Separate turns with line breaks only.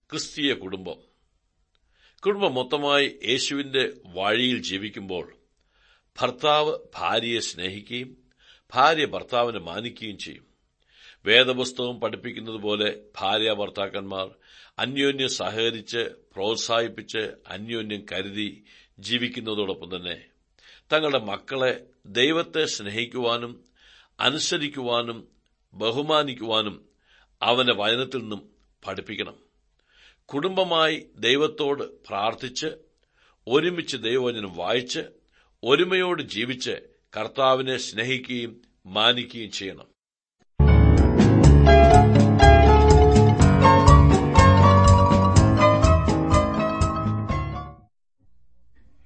ക്രിസ്തീയ കുടുംബം കുടുംബം മൊത്തമായി യേശുവിന്റെ വഴിയിൽ ജീവിക്കുമ്പോൾ ഭർത്താവ് ഭാര്യയെ സ്നേഹിക്കുകയും ഭാര്യ ഭർത്താവിനെ മാനിക്കുകയും ചെയ്യും വേദപുസ്തകം പഠിപ്പിക്കുന്നത് പോലെ ഭാര്യ ഭർത്താക്കന്മാർ അന്യോന്യം സഹകരിച്ച് പ്രോത്സാഹിപ്പിച്ച് അന്യോന്യം കരുതി ജീവിക്കുന്നതോടൊപ്പം തന്നെ തങ്ങളുടെ മക്കളെ ദൈവത്തെ സ്നേഹിക്കുവാനും അനുസരിക്കുവാനും ബഹുമാനിക്കുവാനും അവന്റെ വചനത്തിൽ നിന്നും പഠിപ്പിക്കണം കുടുംബമായി ദൈവത്തോട് പ്രാർത്ഥിച്ച് ഒരുമിച്ച് ദൈവവചനം വായിച്ച് ഒരുമയോട് ജീവിച്ച് കർത്താവിനെ സ്നേഹിക്കുകയും മാനിക്കുകയും ചെയ്യണം